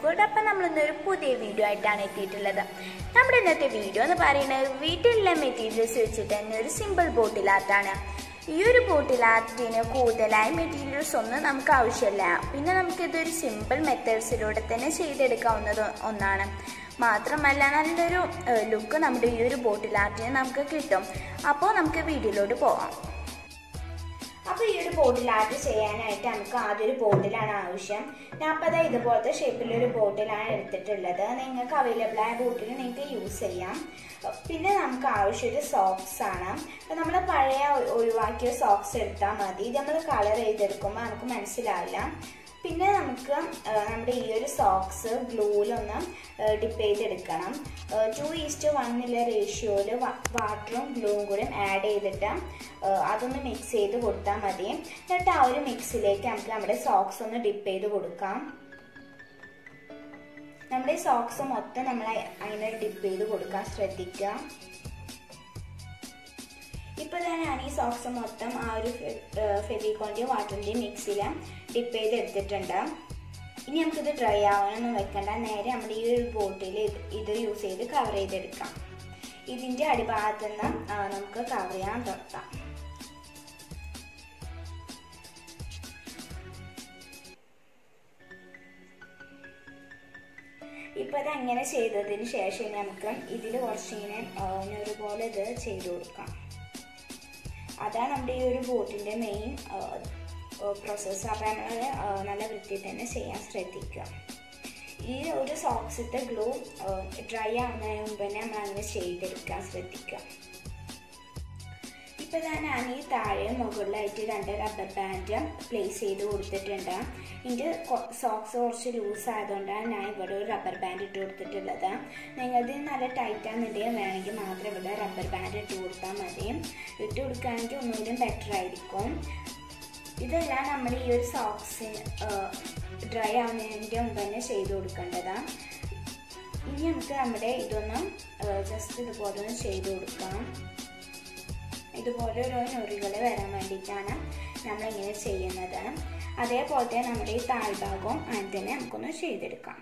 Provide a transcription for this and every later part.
world അപ്പം നമ്മൾ ഇന്നൊരു പുതിയ വീഡിയോ ആയിട്ടാണ് എത്തിയിട്ടുള്ളത് നമ്മുടെ ഇന്നത്തെ വീഡിയോ എന്ന് പറയുന്നത് വീട്ടിലുള്ള മെറ്റീരിയൽസ് വെച്ചിട്ട് തന്നെ ഒരു സിമ്പിൾ ബോട്ടിൽ ആർട്ടാണ് ഈ ഒരു ബോട്ടിൽ ആർട്ടിന് കൂടുതലായ മെറ്റീരിയൽസ് ഒന്നും നമുക്ക് ആവശ്യമില്ല പിന്നെ നമുക്കിതൊരു സിമ്പിൾ മെത്തേഡ്സിലൂടെ തന്നെ ചെയ്തെടുക്കാവുന്നത് ഒന്നാണ് മാത്രമല്ല നല്ലൊരു ലുക്ക് നമ്മുടെ ഈ ഒരു ബോട്ടിൽ ആർട്ടിന് നമുക്ക് കിട്ടും അപ്പോൾ നമുക്ക് വീഡിയോയിലോട്ട് പോവാം അപ്പോൾ ഈ ഒരു ബോട്ടിൽ ആർട്ട് ചെയ്യാനായിട്ട് നമുക്ക് ആദ്യം ഒരു ബോട്ടിലാണ് ആവശ്യം ഞാൻ അപ്പോൾ അതാ ഇതുപോലത്തെ ഷേപ്പിലൊരു ബോട്ടിലാണ് എടുത്തിട്ടുള്ളത് നിങ്ങൾക്ക് അവൈലബിൾ ആയ ബോട്ടിൽ നിങ്ങൾക്ക് യൂസ് ചെയ്യാം പിന്നെ നമുക്ക് ആവശ്യം ഒരു സോക്സ് ആണ് അപ്പോൾ നമ്മൾ പഴയ ഒഴിവാക്കിയ സോക്സ് എടുത്താൽ മതി ഇത് നമ്മൾ കളർ ചെയ്തെടുക്കുമ്പോൾ നമുക്ക് മനസ്സിലാവില്ല പിന്നെ നമുക്ക് നമ്മുടെ ഈ ഒരു സോക്സ് ഗ്ലൂവിലൊന്ന് ഡിപ്പ് ചെയ്തെടുക്കണം ടു ഈസ്റ്റ് വണ്ണിലെ റേഷ്യോയിൽ വാട്ടറും ഗ്ലൂവും കൂടി ആഡ് ചെയ്തിട്ട് അതൊന്ന് മിക്സ് ചെയ്ത് കൊടുത്താൽ മതി എന്നിട്ട് ആ ഒരു മിക്സിലേക്ക് നമുക്ക് നമ്മുടെ സോക്സ് ഒന്ന് ഡിപ്പ് ചെയ്ത് കൊടുക്കാം നമ്മുടെ ഈ സോക്സ് മൊത്തം നമ്മൾ അങ്ങനെ ഡിപ്പ് ചെയ്ത് കൊടുക്കാൻ ശ്രദ്ധിക്കുക ഇപ്പോൾ തന്നെ ഞാൻ ഈ സോക്സ് മൊത്തം ആ ഒരു ഫെവിക്കോളിൻ്റെയും വാട്ടറിൻ്റെയും മിക്സിൽ ഡിപ്പ് ചെയ്ത് എടുത്തിട്ടുണ്ട് ഇനി നമുക്കിത് ഡ്രൈ ആവാനൊന്നും വെക്കണ്ട നേരെ നമ്മുടെ ഈ ഒരു ബോട്ടിൽ ഇത് യൂസ് ചെയ്ത് കവർ ചെയ്തെടുക്കാം ഇതിൻ്റെ അടിഭാഗത്ത് നിന്ന് നമുക്ക് കവർ ചെയ്യാൻ തുടങ്ങാം ഇപ്പോൾ ഇത് അങ്ങനെ ചെയ്തതിന് ശേഷം നമുക്ക് ഇതിൽ കുറച്ചിങ്ങനെ ഒരുപോലെ ഇത് ചെയ്ത് കൊടുക്കാം അതാണ് നമ്മുടെ ഈ ഒരു ബോട്ടിൻ്റെ മെയിൻ പ്രോസസ്സ് അപ്പോൾ നമ്മൾ നല്ല വൃത്തിയിൽ തന്നെ ചെയ്യാൻ ശ്രദ്ധിക്കുക ഈ ഒരു സോക്സിത്തെ ഗ്ലൂ ഡ്രൈ ആവുന്നതിന് മുമ്പ് തന്നെ നമ്മൾ അങ്ങനെ ചെയ്തെടുക്കാൻ ശ്രദ്ധിക്കുക ഇപ്പോൾ ഞാൻ ഈ താഴെ മുകളിലായിട്ട് രണ്ട് റബ്ബർ ബാൻഡ് പ്ലേസ് ചെയ്ത് കൊടുത്തിട്ടുണ്ട് ഇതിൻ്റെ സോക്സ് കുറച്ച് ലൂസ് ആയതുകൊണ്ടാണ് ഞാൻ ഇവിടെ ഒരു റബ്ബർ ബാൻഡ് ഇട്ട് കൊടുത്തിട്ടുള്ളത് നിങ്ങളത് നല്ല ടൈറ്റാണെന്നുണ്ടെങ്കിൽ വേണമെങ്കിൽ മാത്രം ഇവിടെ റബ്ബർ ബാൻഡ് ഇട്ട് കൊടുത്താൽ മതി ഇട്ട് കൊടുക്കുകയാണെങ്കിൽ ഒന്നുകൂടി ബെറ്റർ ആയിരിക്കും ഇതെല്ലാം നമ്മൾ ഈ ഒരു സോക്സ് ഡ്രൈ ആവുന്നതിൻ്റെ മുമ്പ് തന്നെ ചെയ്ത് കൊടുക്കേണ്ടതാണ് ഇനി നമുക്ക് നമ്മുടെ ഇതൊന്ന് ജസ്റ്റ് ഇതുപോലെ ഒന്ന് ചെയ്ത് കൊടുക്കാം ഇതുപോലെ ഓരോ ഞൊറികൾ വരാൻ വേണ്ടിയിട്ടാണ് നമ്മളിങ്ങനെ ചെയ്യുന്നത് അതേപോലെ തന്നെ നമ്മുടെ ഈ താഴ്ഭാഗവും അങ്ങനെ തന്നെ നമുക്കൊന്ന് ചെയ്തെടുക്കാം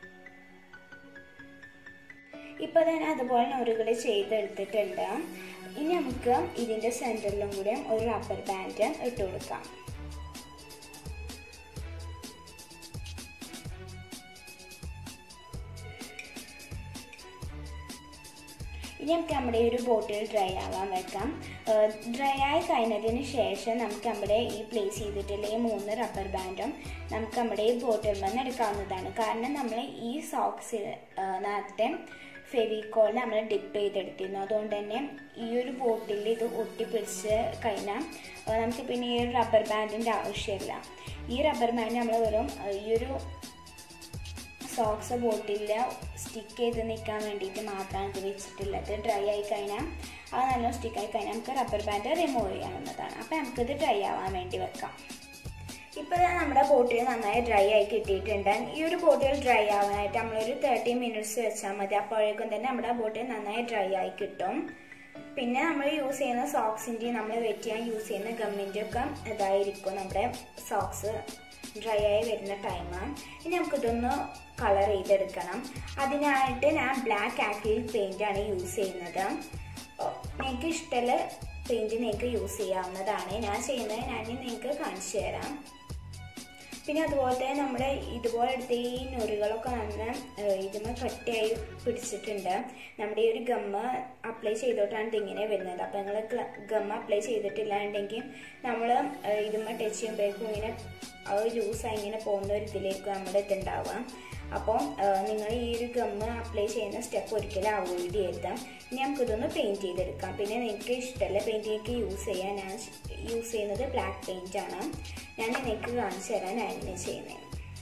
ഇപ്പോൾ തന്നെ അതുപോലെ ഞൊറികൾ ചെയ്തെടുത്തിട്ടുണ്ട് ഇനി നമുക്ക് ഇതിൻ്റെ സെൻറ്ററിലും കൂടെ ഒരു റബ്ബർ ബാൻഡ് ഇട്ട് കൊടുക്കാം ഇനി നമുക്ക് നമ്മുടെ ഈ ഒരു ബോട്ടിൽ ഡ്രൈ ആവാൻ വെക്കാം ഡ്രൈ ആയി കഴിഞ്ഞതിന് ശേഷം നമുക്ക് നമ്മുടെ ഈ പ്ലേസ് ചെയ്തിട്ടുള്ള ഈ മൂന്ന് റബ്ബർ ബാൻഡും നമുക്ക് നമ്മുടെ ഈ ബോട്ടിൽ നിന്ന് എടുക്കാവുന്നതാണ് കാരണം നമ്മൾ ഈ സോക്സ് നേരത്തെ ഫെവിക്കോൾ നമ്മൾ ഡിപ്പ് ചെയ്തെടുത്തിരുന്നു അതുകൊണ്ട് തന്നെ ഈ ഒരു ബോട്ടിൽ ഇത് ഒട്ടിപ്പിടിച്ച് കഴിഞ്ഞാൽ നമുക്ക് പിന്നെ ഈ ഒരു റബ്ബർ ബാൻഡിൻ്റെ ആവശ്യമില്ല ഈ റബ്ബർ ബാൻഡ് നമ്മൾ വെറും ഈ ഒരു സോക്സ് ബോട്ടിൽ സ്റ്റിക്ക് ചെയ്ത് നിൽക്കാൻ വേണ്ടിയിട്ട് മാത്രമാണ് ഇത് വെച്ചിട്ടുള്ളത് ഡ്രൈ ആയി കഴിഞ്ഞാൽ അത് നല്ല സ്റ്റിക്ക് ആയി കഴിഞ്ഞാൽ നമുക്ക് റബ്ബർ ബാൻഡ് റിമൂവ് ചെയ്യാവുന്നതാണ് അപ്പോൾ നമുക്കിത് ഡ്രൈ ആവാൻ വേണ്ടി വെക്കാം ഇപ്പോൾ നമ്മുടെ ബോട്ടിൽ നന്നായി ഡ്രൈ ആയി കിട്ടിയിട്ടുണ്ട് ഈ ഒരു ബോട്ടിൽ ഡ്രൈ ആവാനായിട്ട് നമ്മളൊരു തേർട്ടി മിനിറ്റ്സ് വെച്ചാൽ മതി അപ്പോഴേക്കും തന്നെ നമ്മുടെ ബോട്ടിൽ നന്നായി ഡ്രൈ ആയി കിട്ടും പിന്നെ നമ്മൾ യൂസ് ചെയ്യുന്ന സോക്സിൻ്റെയും നമ്മൾ വെറ്റ് ചെയ്യാൻ യൂസ് ചെയ്യുന്ന ഗമ്മിൻ്റെ ഒക്കെ ഇതായിരിക്കും നമ്മുടെ സോക്സ് ഡ്രൈ ആയി വരുന്ന ടൈമാണ് ഇനി നമുക്കിതൊന്ന് കളർ ചെയ്തെടുക്കണം അതിനായിട്ട് ഞാൻ ബ്ലാക്ക് ആക്രിൽ പെയിൻ്റാണ് യൂസ് ചെയ്യുന്നത് നിങ്ങൾക്ക് ഇഷ്ടമുള്ള പെയിൻറ്റ് നിങ്ങൾക്ക് യൂസ് ചെയ്യാവുന്നതാണ് ഞാൻ ചെയ്യുന്നത് ഞാൻ നിങ്ങൾക്ക് കാണിച്ചു തരാം പിന്നെ അതുപോലെ തന്നെ നമ്മുടെ ഇതുപോലെ എടുത്ത ഈ ഞൊറികളൊക്കെ നല്ല ഇതിന് കട്ടിയായി പിടിച്ചിട്ടുണ്ട് നമ്മുടെ ഈ ഒരു ഗമ്മ അപ്ലൈ ചെയ്തോട്ടാണ് ഇതിങ്ങനെ വരുന്നത് അപ്പോൾ നിങ്ങൾ ഗമ്മ അപ്ലൈ ചെയ്തിട്ടില്ലാണ്ടെങ്കിൽ നമ്മൾ ഇതുമ്മ ടച്ച് ചെയ്യുമ്പോഴേക്കും ഇങ്ങനെ അത് ലൂസായി ഇങ്ങനെ പോകുന്ന ഒരു ഇതിലേക്ക് നമ്മുടെ ഇതുണ്ടാവുക അപ്പോൾ നിങ്ങൾ ഈ ഒരു ഗമ്മ് അപ്ലൈ ചെയ്യുന്ന സ്റ്റെപ്പ് ഒരിക്കലും അവോയ്ഡ് ചെയ്യരുത് ഇനി നമുക്കിതൊന്ന് പെയിൻറ്റ് ചെയ്തെടുക്കാം പിന്നെ നിങ്ങൾക്ക് ഇഷ്ടമല്ല പെയിൻറ്റിലേക്ക് യൂസ് ചെയ്യാൻ ഞാൻ യൂസ് ചെയ്യുന്നത് ബ്ലാക്ക് പെയിൻ്റ് ആണ് ഞാൻ നിങ്ങൾക്ക് കാണിച്ചു തരാൻ അങ്ങനെ ചെയ്യുന്നത്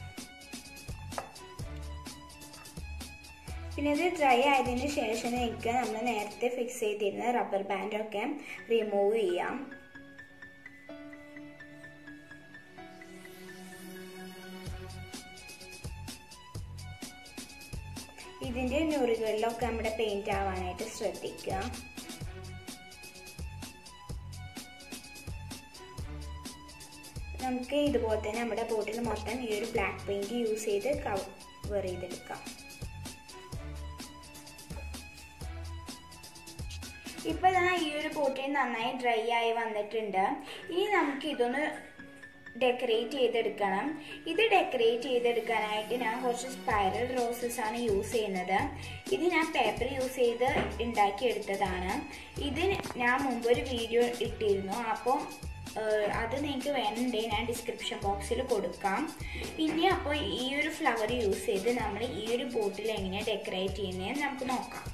പിന്നെ ഇത് ഡ്രൈ ആയതിന് ശേഷം നിങ്ങൾക്ക് നമ്മൾ നേരത്തെ ഫിക്സ് ചെയ്തിരുന്ന റബ്ബർ ബാൻഡൊക്കെ റിമൂവ് ചെയ്യാം ഇതിൻ്റെ ഞൊറികളിലൊക്കെ നമ്മുടെ പെയിൻറ്റ് ആവാനായിട്ട് ശ്രദ്ധിക്കുക നമുക്ക് ഇതുപോലെ തന്നെ നമ്മുടെ ബോട്ടിൽ മൊത്തം ഈ ഒരു ബ്ലാക്ക് പെയിന്റ് യൂസ് ചെയ്ത് കവർ ചെയ്തെടുക്കാം ഇപ്പൊ ഇതാ ഈ ഒരു ബോട്ടിൽ നന്നായി ഡ്രൈ ആയി വന്നിട്ടുണ്ട് ഇനി നമുക്ക് ഇതൊന്ന് ഡെക്കറേറ്റ് ചെയ്തെടുക്കണം ഇത് ഡെക്കറേറ്റ് ചെയ്തെടുക്കാനായിട്ട് ഞാൻ കുറച്ച് സ്പൈറൽ റോസസ് ആണ് യൂസ് ചെയ്യുന്നത് ഇത് ഞാൻ പേപ്പർ യൂസ് ചെയ്ത് ഉണ്ടാക്കിയെടുത്തതാണ് ഇത് ഞാൻ മുമ്പ് ഒരു വീഡിയോ ഇട്ടിരുന്നു അപ്പോൾ അത് നിങ്ങൾക്ക് വേണമെന്നുണ്ടെങ്കിൽ ഞാൻ ഡിസ്ക്രിപ്ഷൻ ബോക്സിൽ കൊടുക്കാം ഇനി അപ്പോൾ ഈ ഒരു ഫ്ലവർ യൂസ് ചെയ്ത് നമ്മൾ ഈ ഒരു ബോട്ടിൽ എങ്ങനെയാണ് ഡെക്കറേറ്റ് ചെയ്യുന്നതെന്ന് നമുക്ക് നോക്കാം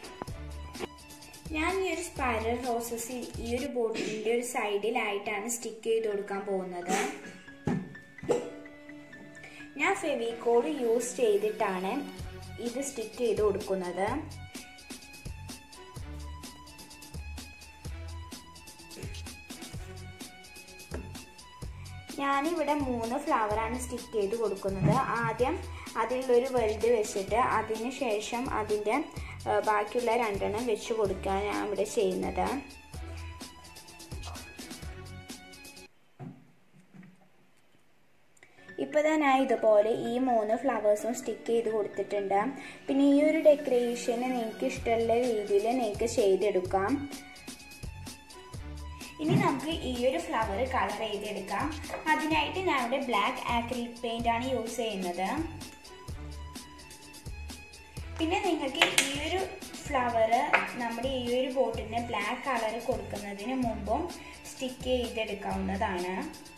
ഞാൻ ഈ ഒരു സ്പൈറൽ റോസസ് ഈ ഒരു ബോട്ടിലിൻ്റെ ഒരു സൈഡിലായിട്ടാണ് സ്റ്റിക്ക് ചെയ്ത് കൊടുക്കാൻ പോകുന്നത് ഞാൻ ഫെവിക്കോഡ് യൂസ് ചെയ്തിട്ടാണ് ഇത് സ്റ്റിക്ക് ചെയ്ത് കൊടുക്കുന്നത് ഞാനിവിടെ മൂന്ന് ഫ്ലവറാണ് സ്റ്റിക്ക് ചെയ്ത് കൊടുക്കുന്നത് ആദ്യം അതിലൊരു വലുത് വെച്ചിട്ട് അതിന് ശേഷം അതിൻ്റെ ബാക്കിയുള്ള രണ്ടെണ്ണം വെച്ച് കൊടുക്കുകയാണ് ഞാൻ ഇവിടെ ചെയ്യുന്നത് ഇപ്പോൾ തന്നെ ഞാൻ ഇതുപോലെ ഈ മൂന്ന് ഫ്ലവേഴ്സും സ്റ്റിക്ക് ചെയ്ത് കൊടുത്തിട്ടുണ്ട് പിന്നെ ഈ ഒരു ഡെക്കറേഷന് നിങ്ങൾക്ക് ഇഷ്ടമുള്ള രീതിയിൽ നിങ്ങൾക്ക് ചെയ്തെടുക്കാം ഇനി നമുക്ക് ഈ ഒരു ഫ്ലവർ കളർ ചെയ്തെടുക്കാം അതിനായിട്ട് ഞാൻ ഇവിടെ ബ്ലാക്ക് ആക്രിലിക് പെയിന്റ് ആണ് യൂസ് ചെയ്യുന്നത് പിന്നെ നിങ്ങൾക്ക് ഈ ഒരു ഫ്ലവർ നമ്മുടെ ഈ ഒരു ബോട്ടിന് ബ്ലാക്ക് കളർ കൊടുക്കുന്നതിന് മുമ്പും സ്റ്റിക്ക് ചെയ്തെടുക്കാവുന്നതാണ്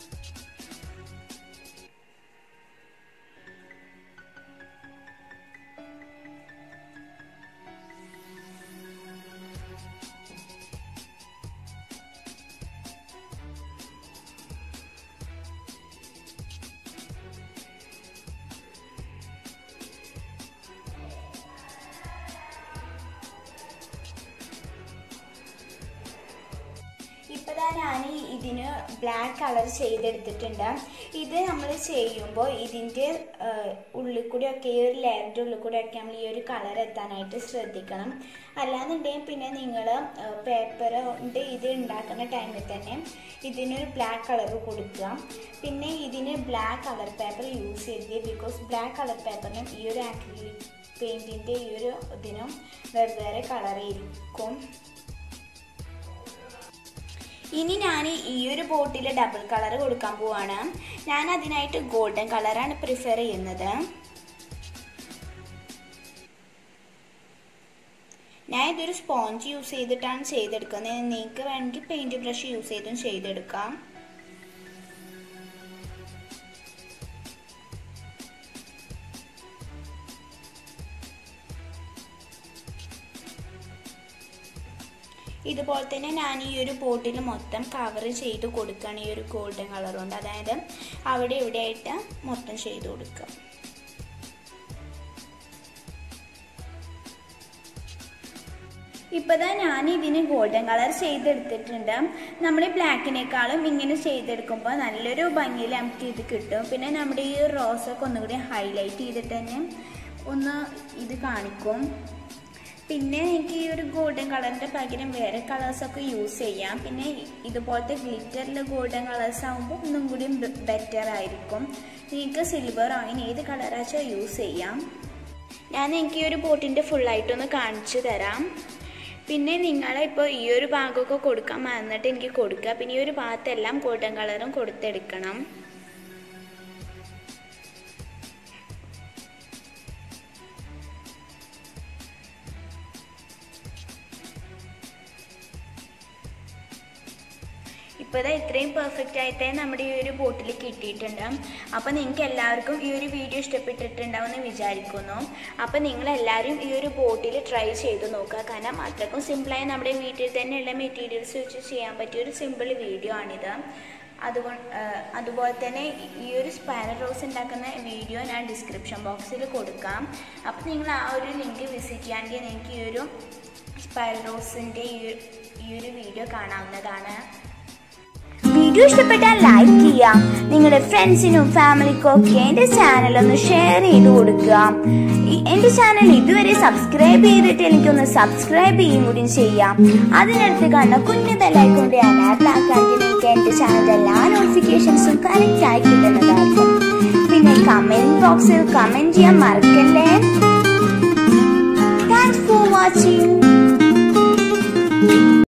ഇപ്പോഴാ ഞാൻ ഇതിന് ബ്ലാക്ക് കളർ ചെയ്തെടുത്തിട്ടുണ്ട് ഇത് നമ്മൾ ചെയ്യുമ്പോൾ ഇതിൻ്റെ ഉള്ളിൽ കൂടി ഒക്കെ ഈ ഒരു ലെയറിൻ്റെ ഉള്ളിൽ കൂടി ഒക്കെ നമ്മൾ ഈ ഒരു കളർ എത്താനായിട്ട് ശ്രദ്ധിക്കണം അല്ലാന്നുണ്ടെങ്കിൽ പിന്നെ നിങ്ങൾ പേപ്പർ കൊണ്ട് ഇത് ഉണ്ടാക്കുന്ന ടൈമിൽ തന്നെ ഇതിനൊരു ബ്ലാക്ക് കളർ കൊടുക്കുക പിന്നെ ഇതിന് ബ്ലാക്ക് കളർ പേപ്പർ യൂസ് ചെയ്ത് ബിക്കോസ് ബ്ലാക്ക് കളർ പേപ്പറിനും ഈ ഒരു ആക്രിലിക് പെയിൻറ്റിൻ്റെ ഈ ഒരു ഇതിനും വെവ്വേറെ കളറായിരിക്കും ഇനി ഞാൻ ഈ ഒരു ബോട്ടിൽ ഡബിൾ കളർ കൊടുക്കാൻ പോവാണ് ഞാൻ അതിനായിട്ട് ഗോൾഡൻ കളറാണ് പ്രിഫർ ചെയ്യുന്നത് ഞാൻ ഇതൊരു സ്പോഞ്ച് യൂസ് ചെയ്തിട്ടാണ് ചെയ്തെടുക്കുന്നത് നിങ്ങൾക്ക് വേണമെങ്കിൽ പെയിന്റ് ബ്രഷ് യൂസ് ചെയ്തും ചെയ്തെടുക്കാം ഇതുപോലെ തന്നെ ഞാൻ ഈ ഒരു ബോട്ടിൽ മൊത്തം കവർ ചെയ്ത് കൊടുക്കുകയാണ് ഈ ഒരു ഗോൾഡൻ കളർ കൊണ്ട് അതായത് അവിടെ ഇവിടെ ആയിട്ട് മൊത്തം ചെയ്ത് കൊടുക്കുക ഇപ്പതാ ഞാൻ ഇതിന് ഗോൾഡൻ കളർ ചെയ്തെടുത്തിട്ടുണ്ട് നമ്മൾ ബ്ലാക്കിനേക്കാളും ഇങ്ങനെ ചെയ്തെടുക്കുമ്പോൾ നല്ലൊരു ഭംഗിയിൽ നമുക്ക് ഇത് കിട്ടും പിന്നെ നമ്മുടെ ഈ റോസൊക്കെ ഒന്നുകൂടി ഹൈലൈറ്റ് ചെയ്തിട്ട് തന്നെ ഒന്ന് ഇത് കാണിക്കും പിന്നെ എനിക്ക് ഈ ഒരു ഗോൾഡൻ കളറിൻ്റെ പകരം വേറെ കളേഴ്സൊക്കെ യൂസ് ചെയ്യാം പിന്നെ ഇതുപോലത്തെ ഗ്ലിറ്ററിൽ ഗോൾഡൻ കളേഴ്സ് ആകുമ്പോൾ ഒന്നും കൂടി ബെറ്റർ ആയിരിക്കും നിങ്ങൾക്ക് സിൽവർ ആയിന് ഏത് കളറാച്ചാൽ യൂസ് ചെയ്യാം ഞാൻ എനിക്ക് ഈ ഒരു ബോട്ടിൻ്റെ ഫുള്ളായിട്ടൊന്ന് കാണിച്ചു തരാം പിന്നെ നിങ്ങൾ ഇപ്പോൾ ഈ ഒരു ഭാഗമൊക്കെ കൊടുക്കാൻ മറന്നിട്ട് എനിക്ക് കൊടുക്കുക പിന്നെ ഈ ഒരു ഭാഗത്തെല്ലാം ഗോൾഡൻ കളറും കൊടുത്തെടുക്കണം ഇപ്പോൾ ഇതാ ഇത്രയും പെർഫെക്റ്റ് ആയിട്ട് നമ്മുടെ ഈ ഒരു ബോട്ടിൽ കിട്ടിയിട്ടുണ്ട് അപ്പോൾ നിങ്ങൾക്ക് എല്ലാവർക്കും ഈ ഒരു വീഡിയോ ഇഷ്ടപ്പെട്ടിട്ടുണ്ടാവുമെന്ന് വിചാരിക്കുന്നു അപ്പോൾ നിങ്ങളെല്ലാവരും ഈ ഒരു ബോട്ടിൽ ട്രൈ ചെയ്ത് നോക്കുക കാരണം അത്രക്കും സിമ്പിളായി നമ്മുടെ വീട്ടിൽ തന്നെയുള്ള മെറ്റീരിയൽസ് വെച്ച് ചെയ്യാൻ പറ്റിയ ഒരു സിമ്പിൾ വീഡിയോ ആണിത് അതുകൊണ്ട് അതുപോലെ തന്നെ ഈ ഒരു സ്പൈനൽ റോസ് ഉണ്ടാക്കുന്ന വീഡിയോ ഞാൻ ഡിസ്ക്രിപ്ഷൻ ബോക്സിൽ കൊടുക്കാം അപ്പോൾ നിങ്ങൾ ആ ഒരു ലിങ്ക് വിസിറ്റ് ചെയ്യുകയാണെങ്കിൽ നിങ്ങൾക്ക് ഈ ഒരു സ്പൈനൽ റോസിൻ്റെ ഈ ഒരു വീഡിയോ കാണാവുന്നതാണ് വീഡിയോ ഇഷ്ടപ്പെട്ടാൽ ലൈക്ക് ചെയ്യാം നിങ്ങളുടെ ഫ്രണ്ട്സിനും ഫാമിലിക്കും ഒക്കെ എൻ്റെ ചാനൽ ഒന്ന് ഷെയർ ചെയ്ത് കൊടുക്കുക ഈ- എൻ്റെ ചാനൽ ഇതുവരെ സബ്സ്ക്രൈബ് ചെയ്തിട്ട് എനിക്കൊന്ന് സബ്സ്ക്രൈബ് ചെയ്യും കൂടി ചെയ്യാം അതിനടുത്ത് കണ്ട കുഞ്ഞു ബെല്ലൈക്കൊണ്ട് ഞാൻ ആപ്പിലാക്കാമെങ്കിൽ എനിക്ക് എൻ്റെ ചാനലിൻ്റെ എല്ലാ നോട്ടിഫിക്കേഷൻസും കറക്റ്റ് ആയി കിട്ടുന്നതായിരിക്കും പിന്നെ കമന്റ് ബോക്സിൽ കമന്റ് ചെയ്യാൻ മറക്കല്ലേ